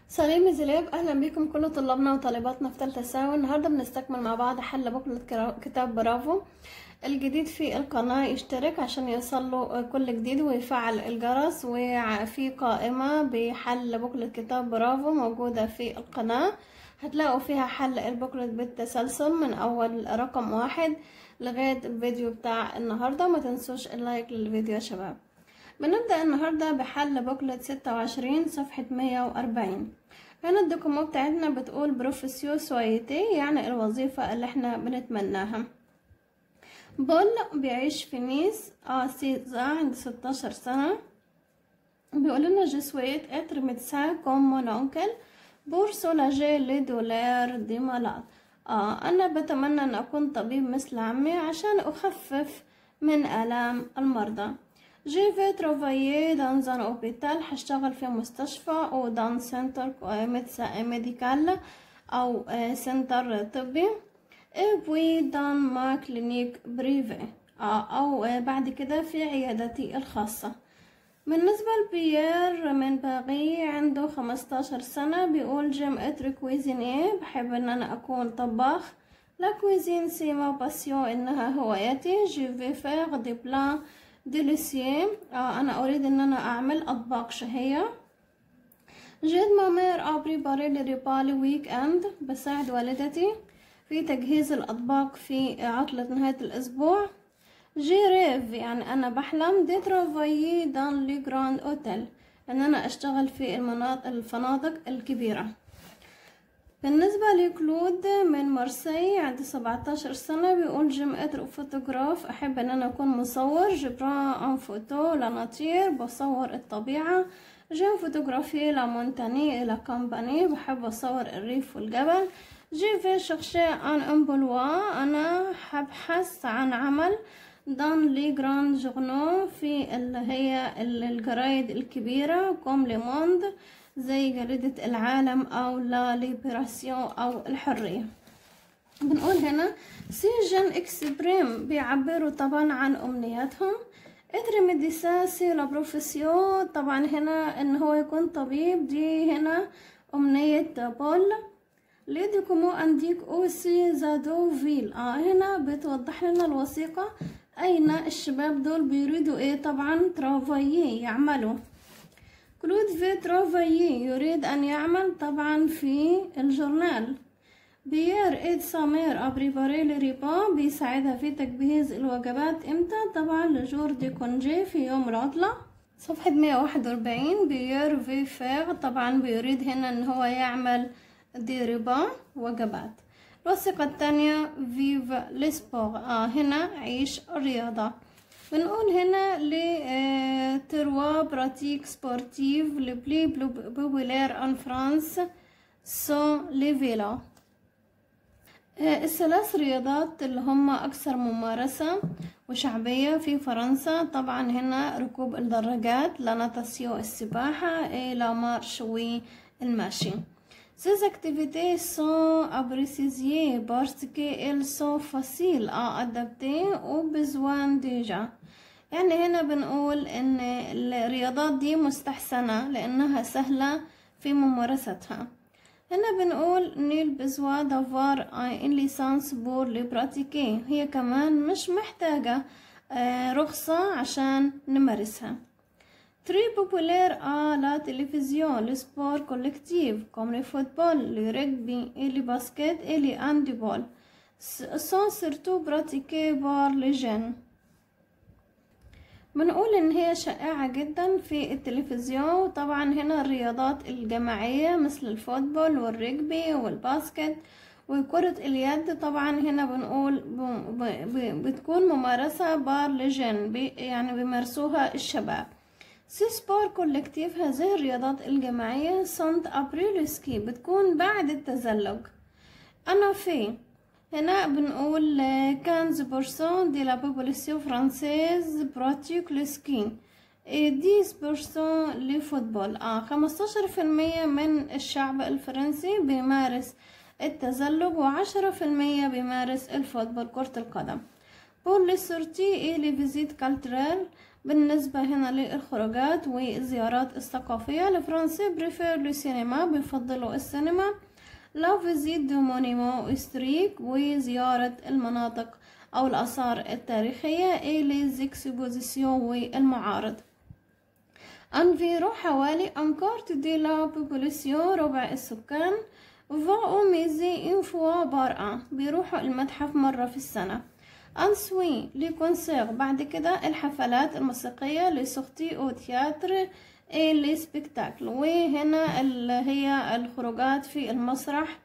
سلام زلاب اهلا بكم كل طلابنا وطالباتنا في ثالثه ثانوي النهارده بنستكمل مع بعض حل بكره كرا- كتاب برافو الجديد في القناه يشترك عشان يوصله كل جديد ويفعل الجرس وفي قائمه بحل بكره كتاب برافو موجوده في القناه هتلاقوا فيها حل البكرة بالتسلسل من اول رقم واحد لغايه الفيديو بتاع النهارده وما تنسوش اللايك للفيديو يا شباب بنبدأ النهاردة بحل بوكلت ستة وعشرين صفحة مية وأربعين هنا الدوكومو بتاعتنا بتقول بروفيسيو سويتي يعني الوظيفة اللي احنا بنتمناها بول بيعيش في نيس اه سيزا عنده ستاشر سنة بيقول لنا جو سويت اتر ميدسان كوم مون اونكل بور سولاجي لي دولار دي مالاد اه انا بتمنى ان اكون طبيب مثل عمي عشان اخفف من الام المرضى جي في ترافايي دان زان اوبيتال هشتغل في مستشفى او دان سنتر ميديكال او سنتر طبي بوي دان ما كلينيك بريفي او بعد كده في عيادتي الخاصة بالنسبة لبيير من باغي عنده خمستاشر سنة بيقول جيم اتر كويزينيه بحب ان انا اكون طباخ لا كويزين سي ما باسيون انها هوايتي جي في فيغ دي بلان ديليسيي آه انا اريد ان انا اعمل اطباق شهية جيد مامير ابري باري لي ريبا لي ويك اند بساعد والدتي في تجهيز الاطباق في عطلة نهاية الاسبوع جي ريف يعني انا بحلم دي ترافايي دان لي جراند اوتيل ان انا اشتغل في المناطق الفنادق الكبيرة بالنسبة لكلود من مارسي عندي 17 سنة بيقول جيم اتر فوتوغراف احب ان انا اكون مصور جبران ان فوتو لا ناتير بصور الطبيعة جيم فوتوغرافي لا مونتاني الى كامباني بحب اصور الريف والجبل جي في شخشي ان امبلوا انا هبحث عن عمل دان لي جراند جورنو في اللي هي الجرايد الكبيرة كوم لي موند زي جريدة العالم أو لا ليبراسيون أو الحرية بنقول هنا سي جن اكسبريم بيعبروا طبعا عن أمنياتهم ادري ميديسا سي لا بروفيسيون طبعا هنا ان هو يكون طبيب دي هنا أمنية بول لي دوكومو انديك اوسي زادو فيل اه هنا بتوضح لنا الوثيقة اين الشباب دول بيريدوا ايه طبعا ترافايي يعملوا كلود في ترافايي يريد أن يعمل طبعا في الجورنال بيير إيد سامير أبريباري لريبا بيساعدها في تجهيز الوجبات إمتى طبعا لجور دي كونجي في يوم العطلة صفحة مية واحد وأربعين بيير في فيغ طبعا بيريد هنا إن هو يعمل دي ريبا وجبات الوثيقة الثانية فيف لسبور آه هنا عيش الرياضة بنقول هنا لي تروا براتيك سبورتيف لي بلي بوبولير ان فرانس سون لي فيلا الثلاث رياضات اللي هم اكثر ممارسة وشعبية في فرنسا طبعا هنا ركوب الدراجات لا ناتاسيو السباحة اي لا مارش والمشي Ces activités sont appréciées parce qu'elles sont faciles à adapter aux besoins déjà يعني هنا بنقول ان الرياضات دي مستحسنة لانها سهلة في ممارستها هنا بنقول نيل بزوا دافار ان ليسانس بور لي براتيكي هي كمان مش محتاجة رخصة عشان نمارسها Très populaire à la télévision, le sport collectif comme le football, le rugby et le basket et le handball sont surtout pratiqués par les jeunes. بنقول ان هي شائعة جدا في التلفزيون وطبعا هنا الرياضات الجماعية مثل الفوتبول والرجبي والباسكت وكرة اليد طبعا هنا بنقول بتكون ممارسة بار لجن يعني بيمارسوها الشباب سي سبور كولكتيف هذه الرياضات الجماعية سنت أبريلسكي بتكون بعد التزلج أنا في هنا بنقول كانز بورسون دي لا بوبوليسيون فرانسيز براتيك لسكي ديس بورسون لفوتبول اه خمستاشر في المية من الشعب الفرنسي بيمارس التزلج وعشرة في المية بيمارس الفوتبول كرة القدم بور لي سورتي اي لي فيزيت كالترال بالنسبة هنا للخروجات والزيارات الثقافية الفرنسي بريفير لو سينما بيفضلوا السينما لا فيزيت دو مونيمون هيستوريك وزيارة المناطق أو الآثار التاريخية إي ليزيكسبوزيسيون والمعارض انفيرو حوالي انكارت دي لا بوبوليسيون ربع السكان فا او ميزي اون فوا بار ان بيروحوا المتحف مرة في السنة انسوي لي كونسير بعد كده الحفلات الموسيقية لي سورتي او تياتر اي لي سبيكتاكل وهنا اللي هي الخروجات في المسرح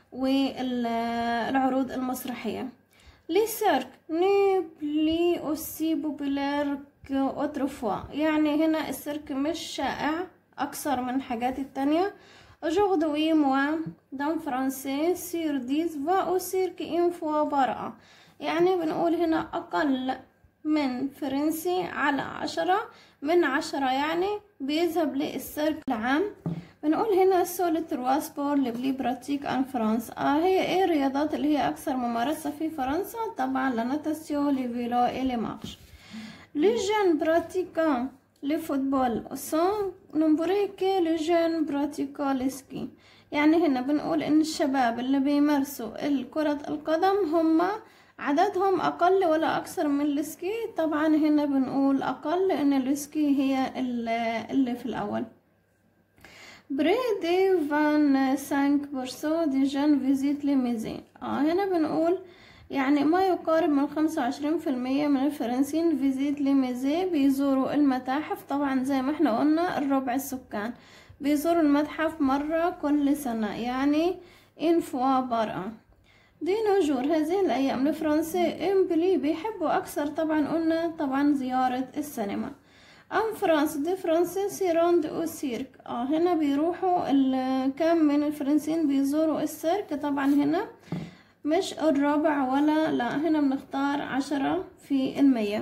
والعروض المسرحية لي سيرك ني بلي اوسي بوبولير كأوتروفوا يعني هنا السيرك مش شائع أكثر من الحاجات التانية Aujourd'hui, moi, dans français, sur 10, va au cirque une fois par an. يعني بنقول هنا أقل من فرنسي على عشرة من عشرة يعني بيذهب للسيرك العام بنقول هنا سول تروا سبور لبلي براتيك ان فرانس آه هي ايه الرياضات اللي هي أكثر ممارسة في فرنسا طبعا لا ناتاسيون لي فيلو اي لي مارش لي جون براتيكان le football sont nombreux que les jeunes pratiquant le ski يعني هنا بنقول ان الشباب اللي بيمارسوا كرة القدم هم عددهم اقل ولا اكثر من السكي طبعا هنا بنقول اقل لان السكي هي اللي في الاول بري دي فان سانك بورسو دي جان فيزيت لميزي اه هنا بنقول يعني ما يقارب من خمسة وعشرين في المية من الفرنسيين فيزيت لميزي بيزوروا المتاحف طبعا زي ما احنا قلنا الربع السكان بيزوروا المتحف مرة كل سنة يعني ان فوا بار دي نوجور هذه الأيام الفرنسي امبلي بيحبوا أكثر طبعا قلنا طبعا زيارة السينما أم فرانس دي فرنسي سيروند أو سيرك اه هنا بيروحوا كم من الفرنسيين بيزوروا السيرك طبعا هنا مش الرابع ولا لا هنا بنختار عشرة في المية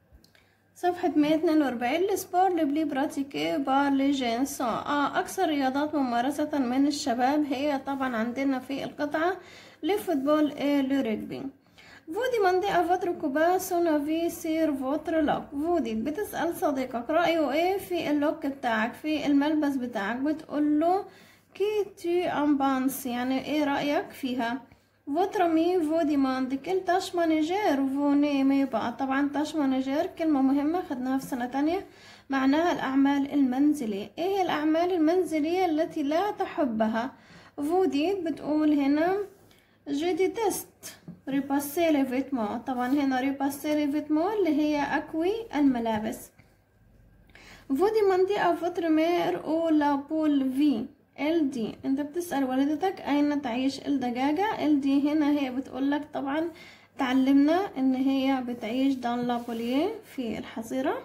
صفحة مية اتنين وأربعين السبور اللي بلي براتيكي بار لي جينس آه أكثر رياضات ممارسة من الشباب هي طبعا عندنا في القطعة لفوتبول اي لرجبي Vous demandez à votre copain son avis sur votre look. فودي بتسأل صديقك رأيه ايه في اللوك بتاعك في الملبس بتاعك بتقول له كي tu en penses يعني ايه رأيك فيها Votre ami vous demande quelle tâche ménagère vous n'aimez pas طبعا tâche ménagère كلمة مهمة خدناها في سنة تانية معناها الأعمال المنزلية ايه هي الأعمال المنزلية التي لا تحبها فودي بتقول هنا je déteste repasser les vêtements طبعا هنا repasser les vêtements اللي هي أكوي الملابس vous demandez à votre mère où la poule vit ال دي انت بتسأل والدتك اين تعيش الدجاجة ال دي هنا هي بتقولك طبعا تعلمنا ان هي بتعيش دان لابوليه في الحظيرة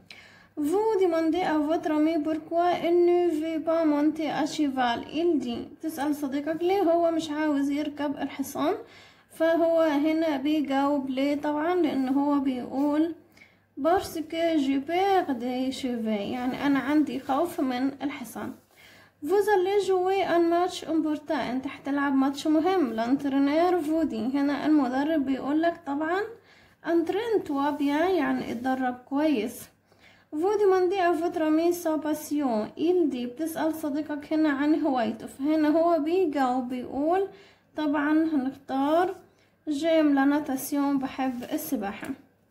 Vous demandez à votre ami pourquoi il ne veut pas monter à cheval. Il dit تسأل صديقك ليه هو مش عاوز يركب الحصان فهو هنا بيجاوب ليه طبعا لأن هو بيقول parce que j'ai peur des chevaux يعني أنا عندي خوف من الحصان Vous allez jouer un match important انت هتلعب ماتش مهم l'entraîneur vous dit هنا المدرب بيقولك طبعا entraîne toi bien يعني اتدرب كويس Vous demandez à votre ami sa passion il dit بتسأل صديقك هنا عن هوايته فهنا هو بيجاوب بيقول طبعا هنختار j'aime la natation بحب السباحة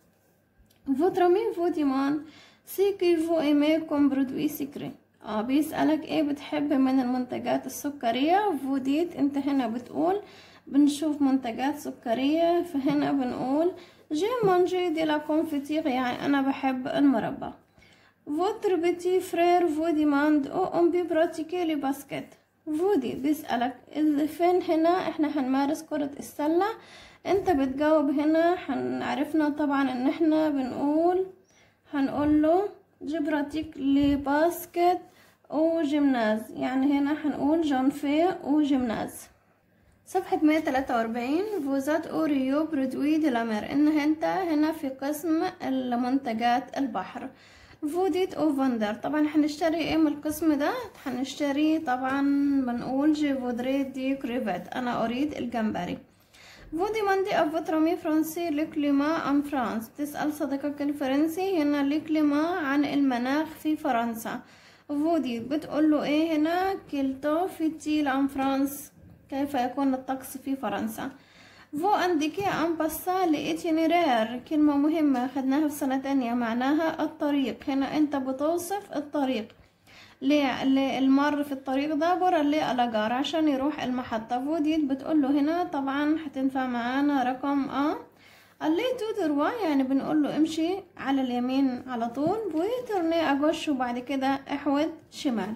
Votre ami vous demande ce que vous aimez comme produit secret اه بيسألك ايه بتحب من المنتجات السكرية فوديت انت هنا بتقول بنشوف منتجات سكرية فهنا بنقول جي مانجي دي لا كونفيتير يعني انا بحب المربى Votre petit frère vous demande où on peut pratiquer le basket. فودي بيسألك اللي فين هنا احنا هنمارس كرة السلة انت بتجاوب هنا هنعرفنا طبعا ان احنا بنقول هنقول له جبراتيك لي باسكت او جيمناز يعني هنا هنقول جانفي او جيمناز صفحة 143 فوزات اوريو برودوي دي لامير ان انت هنا في قسم المنتجات البحر فوديت او فاندر طبعا هنشتري ايه من القسم ده هنشتري طبعا بنقول جي فودري دي كريفات انا اريد الجمبري Vous demandez à votre ami français le climat en France تسأل صديقك الفرنسي هنا le climat عن المناخ في فرنسا vous دي بتقول له ايه هنا quel temps fait-il en France كيف يكون الطقس في فرنسا vous indiquez en passant l'itinéraire كلمة مهمة خدناها في سنة تانية معناها الطريق هنا انت بتوصف الطريق للمر في الطريق ده برا اللي ألاجار عشان يروح المحطة فوديت بتقول له هنا طبعا هتنفع معانا رقم ا اللي تو دروا يعني بنقول له امشي على اليمين على طول وترني اجوش وبعد كده احود شمال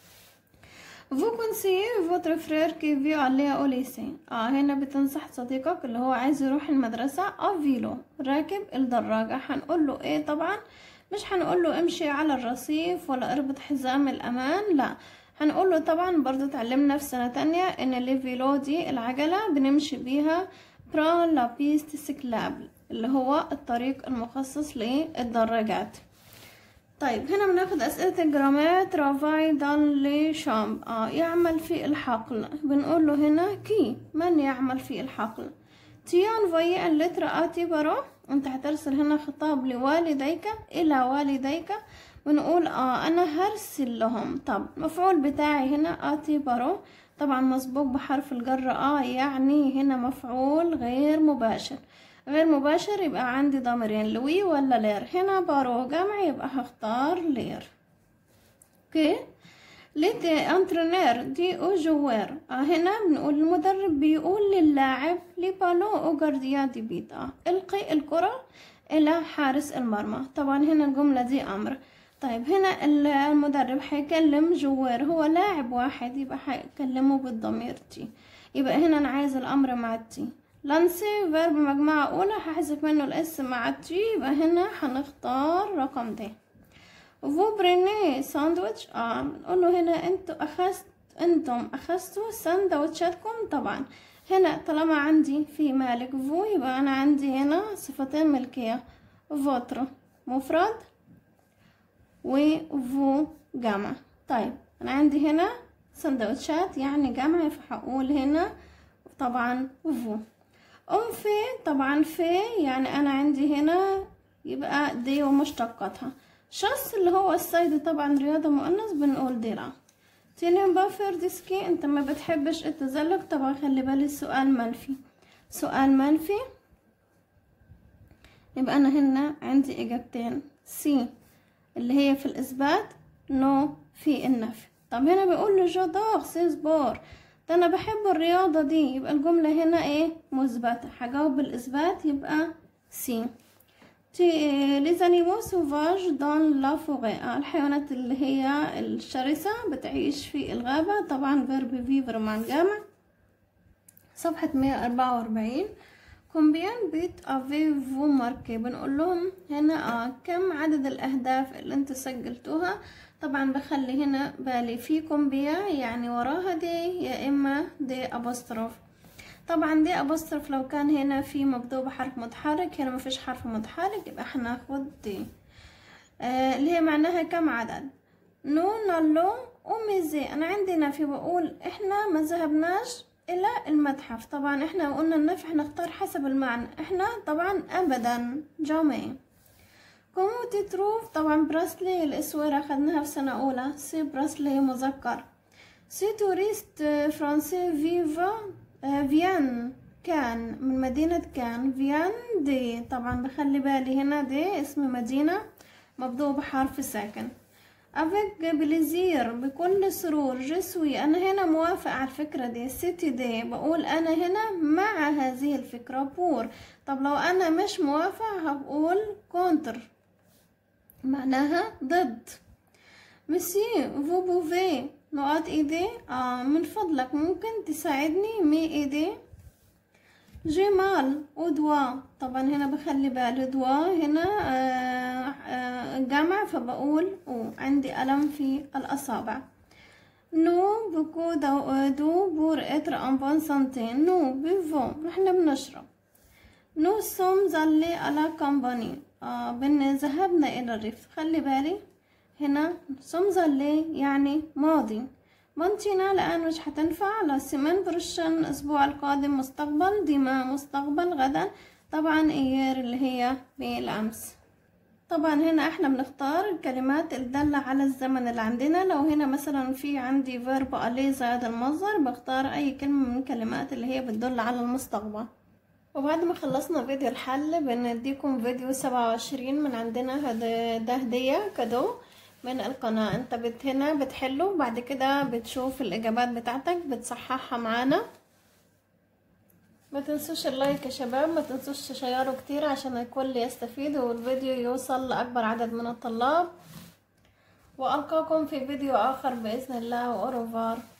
Vous conseillez votre frère qui vit aller au lycée اه هنا بتنصح صديقك اللي هو عايز يروح المدرسة اه فيلو راكب الدراجة هنقول له ايه طبعا مش هنقول له امشي على الرصيف ولا اربط حزام الامان لا هنقول له طبعا برضو اتعلمنا في سنة تانية ان الليفيلو دي العجلة بنمشي بيها بران لا بيست سيكلابل اللي هو الطريق المخصص للدراجات طيب هنا بناخد أسئلة الجرامات ترافاي دان لي شامب اه يعمل في الحقل بنقول له هنا كي من يعمل في الحقل تيان فوي اللتر آتي برو انت هترسل هنا خطاب لوالديك إلى والديك بنقول اه أنا هرسل لهم طب المفعول بتاعي هنا آتي برو طبعا مسبوق بحرف الجر اه يعني هنا مفعول غير مباشر غير مباشر يبقى عندي ضميرين لوي ولا لير هنا بارو جمع يبقى هختار لير اوكي ليتي انترينير دي او جوار آه هنا بنقول المدرب بيقول للاعب لبالو او جارديا دي بيت اه القي الكرة الى حارس المرمى طبعا هنا الجملة دي امر طيب هنا المدرب هيكلم جوار هو لاعب واحد يبقى هيكلمه بالضمير تي يبقى هنا انا عايز الامر مع التي لانسي فيرب مجموعة أولى هحذف منه الإس مع التي يبقى هنا هنختار رقم د فو بريني ساندويتش اه بنقول له هنا انتوا أخذت انتم أخذتوا سندوتشاتكم طبعا هنا طالما عندي في مالك فو يبقى أنا عندي هنا صفتين ملكية فوتر مفرد وفو جمع طيب أنا عندي هنا سندوتشات يعني جمع فهقول هنا طبعا فو أم في طبعا في يعني أنا عندي هنا يبقى دي ومشتقاتها شخص اللي هو الصيد طبعا رياضة مؤنث بنقول ديرا تينين بافر ديسكي انت ما بتحبش التزلج طبعا خلي بالي السؤال منفي سؤال منفي يبقى أنا هنا عندي إجابتين سي اللي هي في الإثبات نو في النفي طب هنا بيقول له جودور سي سبور ده انا بحب الرياضة دي يبقى الجملة هنا ايه مثبتة هجاوب بالاثبات يبقى سي les animaux sauvages dans la forêt الحيوانات اللي هي الشرسة بتعيش في الغابة طبعا فيرب فيفر مع الجمع صفحة مية أربعة وأربعين combien بيت avez-vous marqué بنقول لهم هنا اه كم عدد الأهداف اللي انت سجلتوها طبعا بخلي هنا بالي في كومبيا يعني وراها دي يا اما دي ابوستروف طبعا دي ابوستروف لو كان هنا في مبدوء بحرف متحرك هنا مفيش حرف متحرك يبقى هناخد دي آه اللي هي معناها كم عدد نو نالو وميزي انا عندي نفي بقول احنا ما ذهبناش الى المتحف طبعا احنا قلنا النفي هنختار حسب المعنى احنا طبعا ابدا جامي كومو تتروف طبعا براسلي الاسورة خدناها في سنة اولى سي براسلي مذكر سي توريست فرنسي فيفا فيان كان من مدينة كان فيان دي طبعا بخلي بالي هنا دي اسم مدينة مبدوء بحرف ساكن افيك بليزير بكل سرور جسوي انا هنا موافق على الفكرة دي سيتي دي بقول انا هنا مع هذه الفكرة بور طب لو انا مش موافق هقول كونتر معناها ضد مسيو فو بوفي نقاط ايدي آه من فضلك ممكن تساعدني مي ايدي جمال ودوا طبعا هنا بخلي بالي دوا هنا آه آه جمع فبقول او عندي ألم في الأصابع نو بكو دو, دو بور اتر ان بون سانتي نو بيفو نحن بنشرب نو سوم زالي على كامباني آه بن ذهبنا إلى الريف خلي بالي هنا سوم زالي يعني ماضي مونتينا الآن مش هتنفع لا سيمين برشن الأسبوع القادم مستقبل ديما مستقبل غدا طبعا إير اللي هي بالأمس طبعا هنا احنا بنختار الكلمات الدالة على الزمن اللي عندنا لو هنا مثلا في عندي فيرب ألي زائد المصدر بختار أي كلمة من الكلمات اللي هي بتدل على المستقبل وبعد ما خلصنا فيديو الحل بنديكم فيديو سبعة وعشرين من عندنا هذا ده هدية كادو من القناة انت بت هنا بتحله بعد كده بتشوف الإجابات بتاعتك بتصححها معانا ما تنسوش اللايك يا شباب ما تنسوش تشيروا كتير عشان الكل يستفيد والفيديو يوصل لأكبر عدد من الطلاب وألقاكم في فيديو آخر بإذن الله وأوروفار